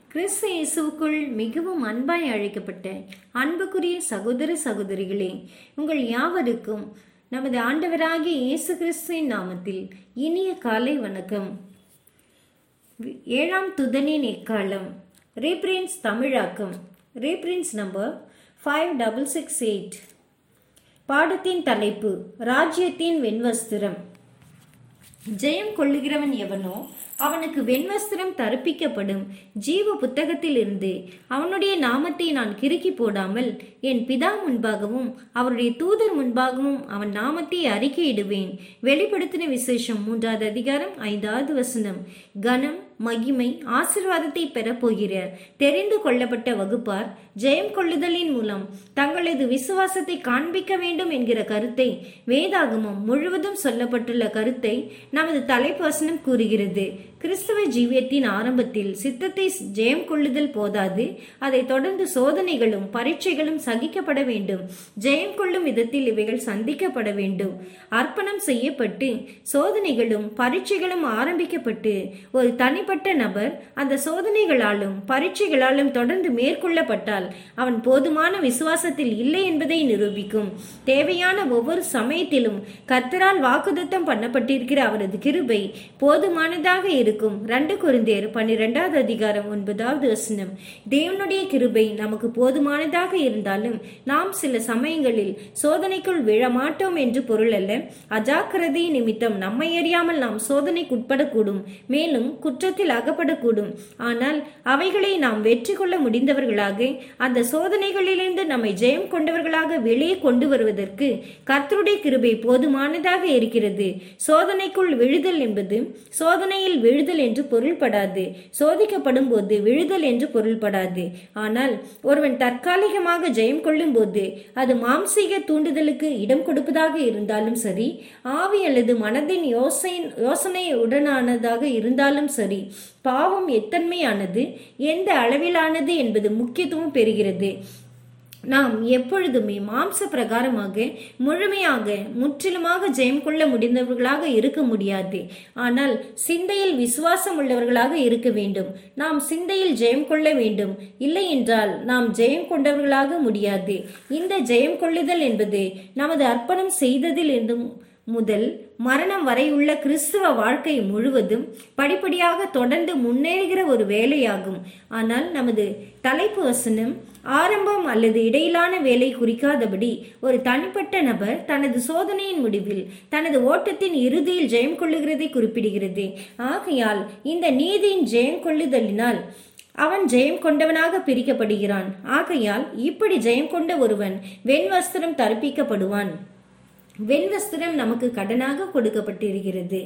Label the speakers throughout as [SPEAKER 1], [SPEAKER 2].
[SPEAKER 1] கிறிஸ்து இயேசுவுக்குள் மிகவும் அன்பாய் அழைக்கப்பட்ட அன்புக்குரிய சகோதர சகோதரிகளே உங்கள் யாவருக்கும் நமது ஆண்டவராகிய இயேசு கிறிஸ்துவின் நாமத்தில் இனிய காலை வணக்கம் ஏழாம் துதனின் எக்காலம் ரீப்ரின்ஸ் தமிழாக்கம் ரீப்ரின்ஸ் number five double six eight பாடத்தின் தலைப்பு ராஜ்யத்தின் வெண்வஸ்திரம் ஜெயம் கொள்ளுகிறவன் எவனோ அவனுக்கு வெண்வஸ்திரம் தரப்பிக்கப்படும் ஜீவ புத்தகத்திலிருந்து அவனுடைய நாமத்தை நான் கிறுக்கி போடாமல் என் பிதா முன்பாகவும் அவருடைய தூதர் முன்பாகவும் அவன் நாமத்தை அறிக்கையிடுவேன் வெளிப்படுத்தின விசேஷம் மூன்றாவது அதிகாரம் ஐந்தாவது வசனம் கனம் மகிமை ஆசிர்வாதத்தை பெறப்போகிற தெரிந்து கொள்ளப்பட்ட வகுப்பார் ஜெயம் கொள்ளுதலின் மூலம் தங்களது விசுவாசத்தை காண்பிக்க வேண்டும் என்கிற கருத்தை வேதாகமம் முழுவதும் சொல்லப்பட்டுள்ள கருத்தை நமது தலைப்பசனம் கூறுகிறது கிறிஸ்தவ ஜீவியத்தின் ஆரம்பத்தில் சித்தத்தை ஜெயம் கொள்ளுதல் போதாது அதை தொடர்ந்து சோதனைகளும் பரீட்சைகளும் சகிக்கப்பட வேண்டும் ஜெயம் கொள்ளும் விதத்தில் இவைகள் சந்திக்கப்பட வேண்டும் அர்ப்பணம் செய்யப்பட்டு சோதனைகளும் பரீட்சைகளும் ஆரம்பிக்கப்பட்டு ஒரு தனிப்பட்ட நபர் அந்த சோதனைகளாலும் பரீட்சைகளாலும் தொடர்ந்து மேற்கொள்ளப்பட்டால் அவன் போதுமான விசுவாசத்தில் இல்லை என்பதை நிரூபிக்கும் தேவையான ஒவ்வொரு சமயத்திலும் கர்த்தரால் வாக்குதத்தம் பண்ணப்பட்டிருக்கிற அவரது கிருபை போதுமானதாக இருக்கும் ரெண்டு குருந்தேர் பன்னிரெண்டாவது அதிகாரம் ஒன்பதாவது வசனம் தேவனுடைய கிருபை நமக்கு போதுமானதாக இருந்தாலும் நாம் சில சமயங்களில் சோதனைக்குள் விழ மாட்டோம் என்று பொருள் அல்ல அஜாக்கிரதை நிமித்தம் நம்மை அறியாமல் நாம் சோதனைக்குட்படக்கூடும் மேலும் குற்றத்தில் அகப்படக்கூடும் ஆனால் அவைகளை நாம் வெற்றி கொள்ள முடிந்தவர்களாக அந்த சோதனைகளிலிருந்து நம்மை ஜெயம் கொண்டவர்களாக வெளியே கொண்டு வருவதற்கு கர்த்தருடைய கிருபை போதுமானதாக இருக்கிறது சோதனைக்குள் விழுதல் என்பது சோதனையில் விழுதல் என்று பொருள்படாது சோதிக்கப்படும் போது விழுதல் என்று பொருள்படாது ஆனால் ஒருவன் தற்காலிகமாக ஜெயம் கொள்ளும் போது அது மாம்சீக தூண்டுதலுக்கு இடம் கொடுப்பதாக இருந்தாலும் சரி ஆவி அல்லது மனதின் யோசனை யோசனையுடனானதாக இருந்தாலும் சரி பாவம் எத்தன்மையானது எந்த அளவிலானது என்பது முக்கியத்துவம் பெறுகிறது நாம் எப்பொழுதுமே மாம்ச பிரகாரமாக முழுமையாக முற்றிலுமாக ஜெயம் கொள்ள முடிந்தவர்களாக இருக்க முடியாது ஆனால் சிந்தையில் விசுவாசம் உள்ளவர்களாக இருக்க வேண்டும் நாம் சிந்தையில் ஜெயம் கொள்ள வேண்டும் இல்லை என்றால் நாம் ஜெயம் கொண்டவர்களாக முடியாது இந்த ஜெயம் கொள்ளுதல் என்பது நமது அர்ப்பணம் செய்ததில் இருந்தும் முதல் மரணம் வரை உள்ள கிறிஸ்துவ வாழ்க்கை முழுவதும் படிப்படியாக தொடர்ந்து முன்னேறுகிற ஒரு வேலையாகும் ஆனால் நமது தலைப்பு வசனம் ஆரம்பம் அல்லது இடையிலான வேலை குறிக்காதபடி ஒரு தனிப்பட்ட நபர் தனது சோதனையின் முடிவில் தனது ஓட்டத்தின் இறுதியில் ஜெயம் கொள்ளுகிறதை குறிப்பிடுகிறது ஆகையால் இந்த நீதியின் ஜெயம் கொள்ளுதலினால் அவன் ஜெயம் கொண்டவனாக பிரிக்கப்படுகிறான் ஆகையால் இப்படி ஜெயம் கொண்ட ஒருவன் வெண்வஸ்திரம் தரப்பிக்கப்படுவான் வெண்வஸ்திரம் நமக்கு கடனாக கொடுக்கப்பட்டிருக்கிறது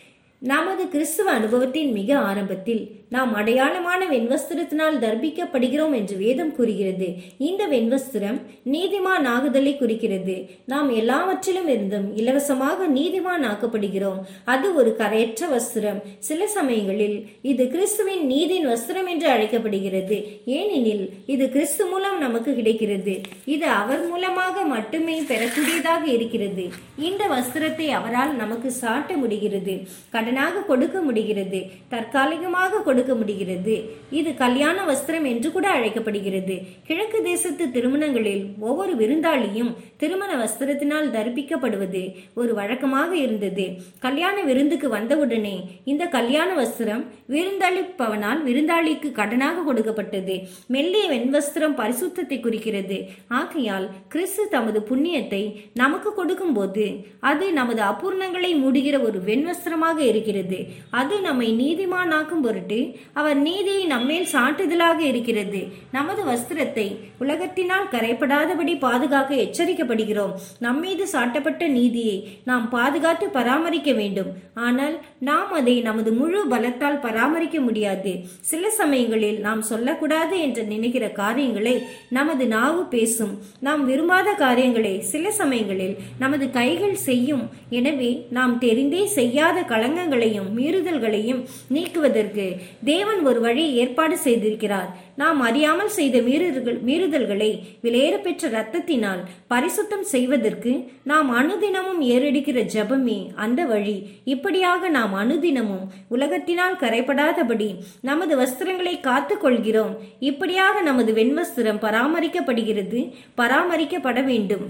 [SPEAKER 1] நமது கிறிஸ்துவ அனுபவத்தின் மிக ஆரம்பத்தில் நாம் அடையாளமான வெண்வஸ்திரத்தினால் தர்பிக்கப்படுகிறோம் என்று வேதம் கூறுகிறது இந்த வெண்வஸ்திரம் நீதிமான் ஆகுதலை குறிக்கிறது நாம் எல்லாவற்றிலும் இருந்தும் இலவசமாக நீதிமான் ஆக்கப்படுகிறோம் அது ஒரு கரையற்ற வஸ்திரம் சில சமயங்களில் இது கிறிஸ்துவின் நீதியின் வஸ்திரம் என்று அழைக்கப்படுகிறது ஏனெனில் இது கிறிஸ்து மூலம் நமக்கு கிடைக்கிறது இது அவர் மூலமாக மட்டுமே பெறக்கூடியதாக இருக்கிறது இந்த வஸ்திரத்தை அவரால் நமக்கு சாட்ட முடிகிறது கடனாக கொடுக்க முடிகிறது தற்காலிகமாக கொடுக்க முடிகிறது இது கல்யாண வஸ்திரம் என்று கூட அழைக்கப்படுகிறது கிழக்கு தேசத்து திருமணங்களில் ஒவ்வொரு விருந்தாளியும் திருமண வஸ்திரத்தினால் தரிப்பிக்கப்படுவது ஒரு வழக்கமாக இருந்தது கல்யாண விருந்துக்கு வந்தவுடனே இந்த கல்யாண வஸ்திரம் விருந்தளிப்பவனால் விருந்தாளிக்கு கடனாக கொடுக்கப்பட்டது மெல்லிய வெண்வஸ்திரம் பரிசுத்தத்தை குறிக்கிறது ஆகையால் கிறிஸ்து தமது புண்ணியத்தை நமக்கு கொடுக்கும் போது அது நமது அபூர்ணங்களை மூடுகிற ஒரு வெண்வஸ்திரமாக இருக்கிறது அது நம்மை நீதிமானாக்கும் பொருட்டு அவர் நீதியை நம்மேல் சாட்டுதலாக இருக்கிறது நமது வஸ்திரத்தை உலகத்தினால் கரைப்படாதபடி பாதுகாக்க எச்சரிக்கப்படுகிறோம் நம்மீது சாட்டப்பட்ட நீதியை நாம் பாதுகாத்து பராமரிக்க வேண்டும் ஆனால் நாம் அதை நமது முழு பலத்தால் பராமரிக்க முடியாது சில சமயங்களில் நாம் சொல்லக்கூடாது என்று நினைக்கிற காரியங்களை நமது நாவு பேசும் நாம் விரும்பாத காரியங்களை சில சமயங்களில் நமது கைகள் செய்யும் எனவே நாம் தெரிந்தே செய்யாத களங்கங்களையும் மீறுதல்களையும் நீக்குவதற்கு தேவன் ஒரு வழியை ஏற்பாடு செய்திருக்கிறார் நாம் அறியாமல் செய்த மீறுதல்கள் மீறுதல்களை விலையேற பெற்ற ரத்தத்தினால் பரிசுத்தம் செய்வதற்கு நாம் அனுதினமும் ஏறெடுக்கிற ஜெபமே அந்த வழி இப்படியாக நாம் அனுதினமும் உலகத்தினால் கரைபடாதபடி நமது வஸ்திரங்களை காத்துக் கொள்கிறோம் இப்படியாக நமது வெண்வஸ்திரம் பராமரிக்கப்படுகிறது பராமரிக்கப்பட வேண்டும்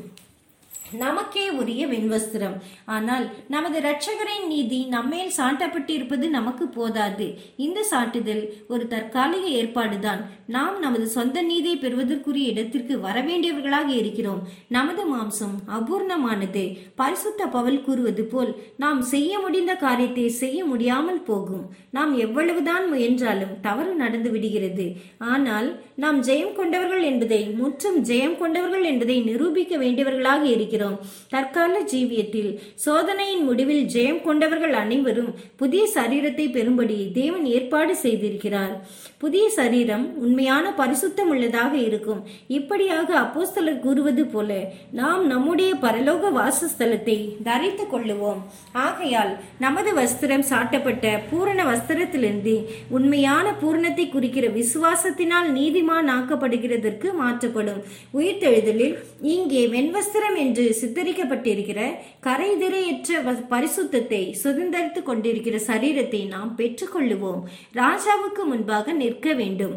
[SPEAKER 1] நமக்கே உரிய வெண்வஸ்திரம் ஆனால் நமது இரட்சகரின் நீதி நம்மேல் சாட்டப்பட்டிருப்பது நமக்கு போதாது இந்த சாட்டுதல் ஒரு தற்காலிக ஏற்பாடுதான் நாம் நமது சொந்த நீதியை பெறுவதற்குரிய இடத்திற்கு வரவேண்டியவர்களாக இருக்கிறோம் நமது மாம்சம் அபூர்ணமானது பரிசுத்த பவல் கூறுவது போல் நாம் செய்ய முடிந்த காரியத்தை செய்ய முடியாமல் போகும் நாம் எவ்வளவுதான் முயன்றாலும் தவறு நடந்து விடுகிறது ஆனால் நாம் ஜெயம் கொண்டவர்கள் என்பதை முற்றும் ஜெயம் கொண்டவர்கள் என்பதை நிரூபிக்க வேண்டியவர்களாக இருக்கிறோம் தற்கால ஜீவியத்தில் சோதனையின் முடிவில் ஜெயம் கொண்டவர்கள் அனைவரும் புதிய சரீரத்தை பெறும்படி தேவன் ஏற்பாடு செய்திருக்கிறார் புதிய சரீரம் உண்மையான பரிசுத்தம் உள்ளதாக இருக்கும் இப்படியாக அப்போஸ்தலர் கூறுவது போல நாம் நம்முடைய பரலோக வாசஸ்தலத்தை தரித்துக் கொள்ளுவோம் ஆகையால் நமது வஸ்திரம் சாட்டப்பட்ட பூரண வஸ்திரத்திலிருந்து உண்மையான பூரணத்தை குறிக்கிற விசுவாசத்தினால் நீதிமான் ஆக்கப்படுகிறதற்கு மாற்றப்படும் உயிர்த்தெழுதலில் இங்கே வெண்வஸ்திரம் என்று சித்தரிக்கப்பட்டிருக்கிற கரைதிரையற்ற வ- பரிசுத்தத்தை சுதந்திரித்துக் கொண்டிருக்கிற சரீரத்தை நாம் பெற்றுக்கொள்ளுவோம் ராஜாவுக்கு முன்பாக நிற்க வேண்டும்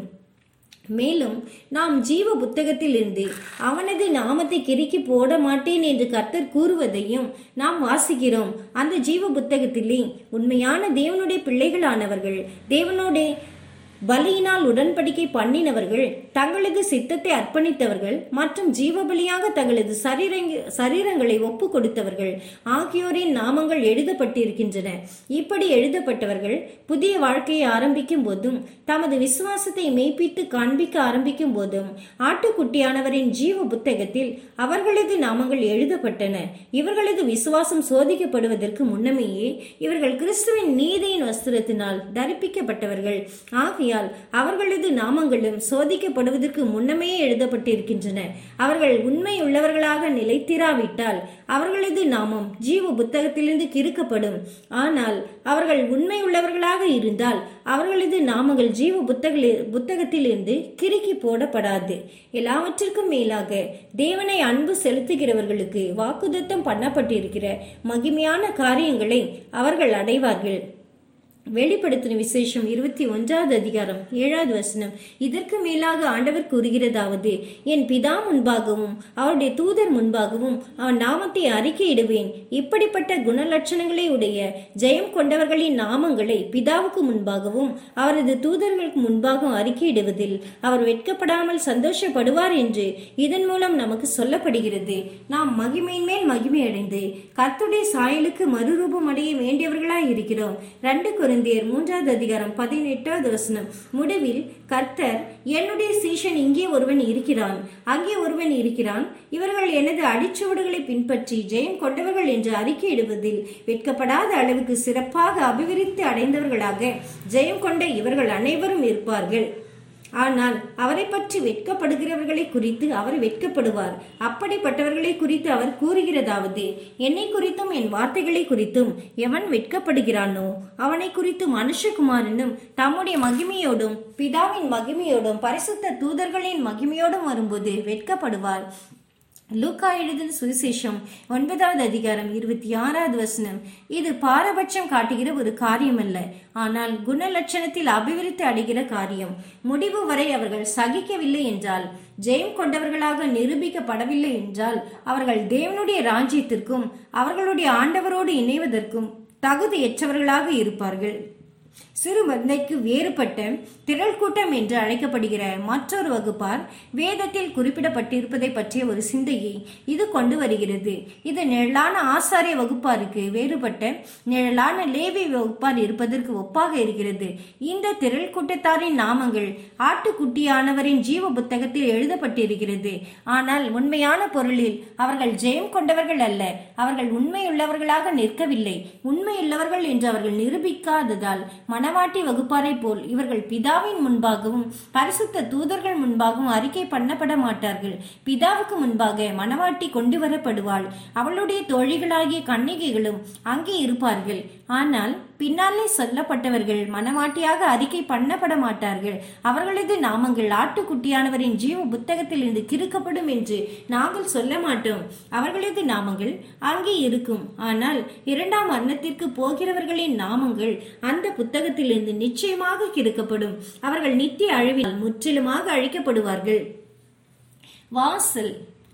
[SPEAKER 1] மேலும் நாம் ஜீவ புத்தகத்திலிருந்து அவனது நாமத்தை கிறுக்கி போட மாட்டேன் என்று கர்த்தர் கூறுவதையும் நாம் வாசிக்கிறோம் அந்த ஜீவ புத்தகத்திலே உண்மையான தேவனுடைய பிள்ளைகளானவர்கள் தேவனோட பலியினால் உடன்படிக்கை பண்ணினவர்கள் தங்களது சித்தத்தை அர்ப்பணித்தவர்கள் மற்றும் ஜீவபலியாக தங்களது சரீரங்க சரீரங்களை ஒப்பு கொடுத்தவர்கள் ஆகியோரின் நாமங்கள் எழுதப்பட்டிருக்கின்றன இப்படி எழுதப்பட்டவர்கள் புதிய வாழ்க்கையை ஆரம்பிக்கும் போதும் தமது விசுவாசத்தை மெய்ப்பித்து காண்பிக்க ஆரம்பிக்கும் போதும் ஆட்டுக்குட்டியானவரின் ஜீவ புத்தகத்தில் அவர்களது நாமங்கள் எழுதப்பட்டன இவர்களது விசுவாசம் சோதிக்கப்படுவதற்கு முன்னமேயே இவர்கள் கிறிஸ்துவின் நீதியின் வஸ்திரத்தினால் தரிப்பிக்கப்பட்டவர்கள் ஆகையால் அவர்களது நாமங்களும் சோதிக்கப்படுவதற்கு முன்னமே எழுதப்பட்டிருக்கின்றன அவர்கள் உண்மை உள்ளவர்களாக நிலைத்திராவிட்டால் அவர்களது நாமம் ஜீவ புத்தகத்திலிருந்து கிறுக்கப்படும் ஆனால் அவர்கள் உண்மை உள்ளவர்களாக இருந்தால் அவர்களது நாமங்கள் ஜீவ புத்தக புத்தகத்திலிருந்து கிறுக்கி போடப்படாது எல்லாவற்றிற்கும் மேலாக தேவனை அன்பு செலுத்துகிறவர்களுக்கு வாக்குதத்தம் பண்ணப்பட்டிருக்கிற மகிமையான காரியங்களை அவர்கள் அடைவார்கள் வெளிப்படுத்தின விசேஷம் இருபத்தி ஒன்றாவது அதிகாரம் ஏழாவது வசனம் இதற்கு மேலாக ஆண்டவர் கூறுகிறதாவது என் பிதா முன்பாகவும் அவருடைய தூதர் முன்பாகவும் அவன் நாமத்தை அறிக்கையிடுவேன் இப்படிப்பட்ட குணலட்சணங்களை உடைய ஜெயம் கொண்டவர்களின் நாமங்களை பிதாவுக்கு முன்பாகவும் அவரது தூதர்களுக்கு முன்பாகவும் அறிக்கையிடுவதில் அவர் வெட்கப்படாமல் சந்தோஷப்படுவார் என்று இதன் மூலம் நமக்கு சொல்லப்படுகிறது நாம் மகிமையின் மேல் மகிமை அடைந்து கர்த்துடைய சாயலுக்கு மறுரூபம் அடைய வேண்டியவர்களாய் இருக்கிறோம் ரெண்டு கொரிந்தியர் மூன்றாவது அதிகாரம் பதினெட்டாவது வசனம் முடிவில் கர்த்தர் என்னுடைய சீஷன் இங்கே ஒருவன் இருக்கிறான் அங்கே ஒருவன் இருக்கிறான் இவர்கள் எனது அடிச்சுவடுகளை பின்பற்றி ஜெயம் கொண்டவர்கள் என்று அறிக்கையிடுவதில் வெட்கப்படாத அளவுக்கு சிறப்பாக அபிவிருத்தி அடைந்தவர்களாக ஜெயம் கொண்ட இவர்கள் அனைவரும் இருப்பார்கள் ஆனால் அவரை பற்றி வெட்கப்படுகிறவர்களை குறித்து அவர் வெட்கப்படுவார் அப்படிப்பட்டவர்களை குறித்து அவர் கூறுகிறதாவது என்னை குறித்தும் என் வார்த்தைகளை குறித்தும் எவன் வெட்கப்படுகிறானோ அவனை குறித்து மனுஷகுமாரனும் தம்முடைய மகிமையோடும் பிதாவின் மகிமையோடும் பரிசுத்த தூதர்களின் மகிமையோடும் வரும்போது வெட்கப்படுவார் லூக்கா எழுதின சுவிசேஷம் ஒன்பதாவது அதிகாரம் இருபத்தி ஆறாவது வசனம் இது பாரபட்சம் காட்டுகிற ஒரு காரியம் அல்ல ஆனால் குணலட்சணத்தில் அபிவிருத்தி அடைகிற காரியம் முடிவு வரை அவர்கள் சகிக்கவில்லை என்றால் ஜெயம் கொண்டவர்களாக நிரூபிக்கப்படவில்லை என்றால் அவர்கள் தேவனுடைய ராஜ்யத்திற்கும் அவர்களுடைய ஆண்டவரோடு இணைவதற்கும் தகுதியற்றவர்களாக இருப்பார்கள் சிறு மந்தைக்கு வேறுபட்ட திரள் கூட்டம் என்று அழைக்கப்படுகிற மற்றொரு வகுப்பார் வேதத்தில் குறிப்பிடப்பட்டிருப்பதை பற்றிய ஒரு சிந்தையை இது கொண்டு வருகிறது இது நிழலான ஆசாரிய வகுப்பாருக்கு வேறுபட்ட நிழலான லேவி வகுப்பார் இருப்பதற்கு ஒப்பாக இருக்கிறது இந்த திரள் கூட்டத்தாரின் நாமங்கள் ஆட்டுக்குட்டியானவரின் ஜீவ புத்தகத்தில் எழுதப்பட்டிருக்கிறது ஆனால் உண்மையான பொருளில் அவர்கள் ஜெயம் கொண்டவர்கள் அல்ல அவர்கள் உண்மையுள்ளவர்களாக நிற்கவில்லை உண்மையுள்ளவர்கள் என்று அவர்கள் நிரூபிக்காததால் மணவாட்டி வகுப்பாரை போல் இவர்கள் பிதாவின் முன்பாகவும் பரிசுத்த தூதர்கள் முன்பாகவும் அறிக்கை பண்ணப்பட மாட்டார்கள் பிதாவுக்கு முன்பாக மணவாட்டி கொண்டு வரப்படுவாள் அவளுடைய தோழிகளாகிய கன்னிகைகளும் அங்கே இருப்பார்கள் ஆனால் பின்னாலே சொல்லப்பட்டவர்கள் மனமாட்டியாக அறிக்கை பண்ணப்பட மாட்டார்கள் அவர்களது நாமங்கள் ஆட்டுக்குட்டியானவரின் ஜீவ புத்தகத்தில் இருந்து கிறுக்கப்படும் என்று நாங்கள் சொல்ல மாட்டோம் அவர்களது நாமங்கள் அங்கே இருக்கும் ஆனால் இரண்டாம் மரணத்திற்கு போகிறவர்களின் நாமங்கள் அந்த புத்தகத்திலிருந்து நிச்சயமாக கிறுக்கப்படும் அவர்கள் நித்திய அழிவில் முற்றிலுமாக அழிக்கப்படுவார்கள் வாசல்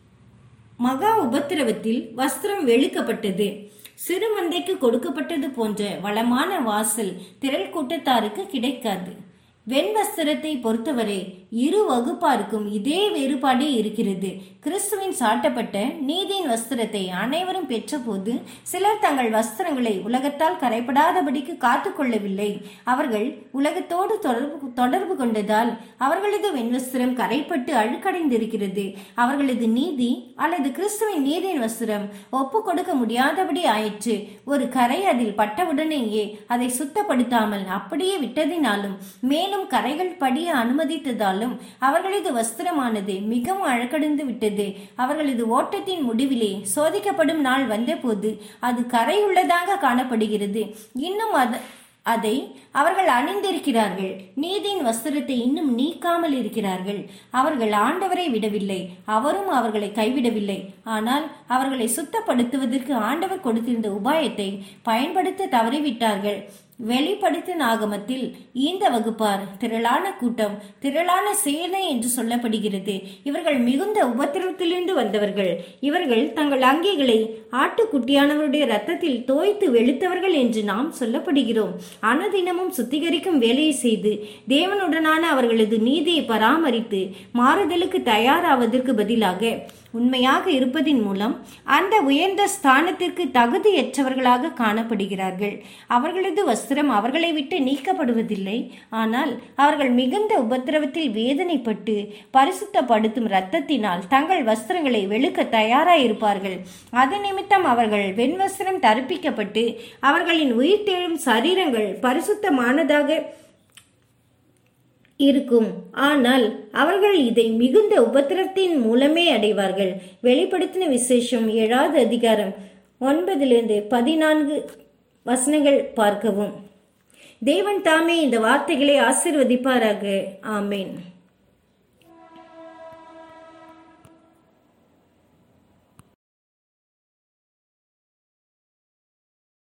[SPEAKER 1] மகா உபத்திரவத்தில் வஸ்திரம் வெளுக்கப்பட்டது சிறு மந்தைக்கு கொடுக்கப்பட்டது போன்ற வளமான வாசல் திரள் கூட்டத்தாருக்கு கிடைக்காது வெண் வஸ்திரத்தை பொறுத்தவரை இரு வகுப்பாருக்கும் இதே வேறுபாடே இருக்கிறது கிறிஸ்துவின் சாட்டப்பட்ட நீதியின் வஸ்திரத்தை அனைவரும் பெற்றபோது சிலர் தங்கள் வஸ்திரங்களை உலகத்தால் கரைப்படாதபடிக்கு காத்துக்கொள்ளவில்லை அவர்கள் உலகத்தோடு தொடர்பு தொடர்பு கொண்டதால் அவர்களது வெண்வஸ்திரம் கரைப்பட்டு அழுக்கடைந்திருக்கிறது அவர்களது நீதி அல்லது கிறிஸ்துவின் நீதியின் வஸ்திரம் ஒப்பு கொடுக்க முடியாதபடி ஆயிற்று ஒரு கரை அதில் பட்டவுடனேயே அதை சுத்தப்படுத்தாமல் அப்படியே விட்டதினாலும் மேலும் கரைகள் படிய அனுமதித்ததாலும் அவர்களது வஸ்திரமானது மிகவும் அழக்கடைந்து விட்டது அவர்களது ஓட்டத்தின் முடிவிலே சோதிக்கப்படும் நாள் வந்தபோது அது கரை உள்ளதாக காணப்படுகிறது இன்னும் அது அதை அவர்கள் அணிந்திருக்கிறார்கள் நீதியின் வஸ்திரத்தை இன்னும் நீக்காமல் இருக்கிறார்கள் அவர்கள் ஆண்டவரை விடவில்லை அவரும் அவர்களை கைவிடவில்லை ஆனால் அவர்களை சுத்தப்படுத்துவதற்கு ஆண்டவர் கொடுத்திருந்த உபாயத்தை பயன்படுத்த தவறிவிட்டார்கள் வெளிப்படுத்தின ஆகமத்தில் இந்த வகுப்பார் திரளான கூட்டம் திரளான சேனை என்று சொல்லப்படுகிறது இவர்கள் மிகுந்த உபத்திரவத்திலிருந்து வந்தவர்கள் இவர்கள் தங்கள் அங்கிகளை ஆட்டுக்குட்டியானவருடைய ரத்தத்தில் தோய்த்து வெளுத்தவர்கள் என்று நாம் சொல்லப்படுகிறோம் அனுதினமும் சுத்திகரிக்கும் வேலையை செய்து தேவனுடனான அவர்களது நீதியை பராமரித்து மாறுதலுக்கு தயாராவதற்கு பதிலாக உண்மையாக இருப்பதின் மூலம் அந்த உயர்ந்த ஸ்தானத்திற்கு தகுதியற்றவர்களாக காணப்படுகிறார்கள் அவர்களது வஸ்திரம் அவர்களை விட்டு நீக்கப்படுவதில்லை ஆனால் அவர்கள் மிகுந்த உபத்திரவத்தில் வேதனைப்பட்டு பரிசுத்தப்படுத்தும் இரத்தத்தினால் தங்கள் வஸ்திரங்களை வெளுக்க தயாராயிருப்பார்கள் அது நிமித்தம் அவர்கள் வெண்வஸ்திரம் தரிப்பிக்கப்பட்டு அவர்களின் உயிர்த்தெழும் சரீரங்கள் பரிசுத்தமானதாக இருக்கும் ஆனால் அவர்கள் இதை மிகுந்த உபத்திரத்தின் மூலமே அடைவார்கள் வெளிப்படுத்தின விசேஷம் ஏழாவது அதிகாரம் ஒன்பதிலிருந்து பதினான்கு வசனங்கள் பார்க்கவும் தேவன் தாமே இந்த வார்த்தைகளை ஆசிர்வதிப்பாராக ஆமேன்